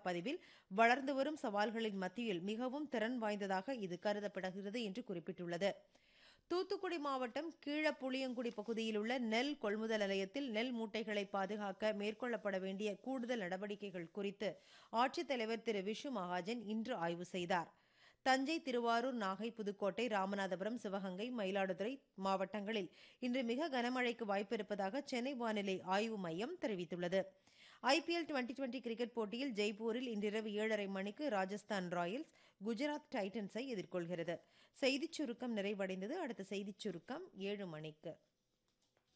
பதிவில் வளர்ந்து வரும் சவால்களின் மத்தியில் மிகவும் திறன் வாய்ந்ததாக இது கருதப்படுகிறது என்று குறிப்பிட்டுள்ளது தூத்துக்குடி மாவட்டம் கீழப்புளியங்குடி பகுதியில் உள்ள நெல் கொள்முதல் நிலையத்தில் நெல் மூட்டைகளை பாதுகாக்க மேற்கொள்ளப்பட வேண்டிய கூடுதல் நடவடிக்கைகள் குறித்து ஆட்சித்தலைவர் திரு விஷு மகாஜன் இன்று ஆய்வு செய்தார் தஞ்சை திருவாரூர் நாகை புதுக்கோட்டை ராமநாதபுரம் சிவகங்கை மயிலாடுதுறை மாவட்டங்களில் இன்று மிக கனமழைக்கு வாய்ப்பு இருப்பதாக சென்னை வானிலை ஆய்வு மையம் தெரிவித்துள்ளது ஐபிஎல் டுவெண்டி டுவெண்டி கிரிக்கெட் போட்டியில் ஜெய்ப்பூரில் இன்றிரவு ஏழரை மணிக்கு ராஜஸ்தான் ராயல்ஸ் குஜராத் டைட்டன்ஸை எதிர்கொள்கிறது செய்திச் சுருக்கம் நிறைவடைந்தது அடுத்த செய்திச் சுருக்கம் ஏழு மணிக்கு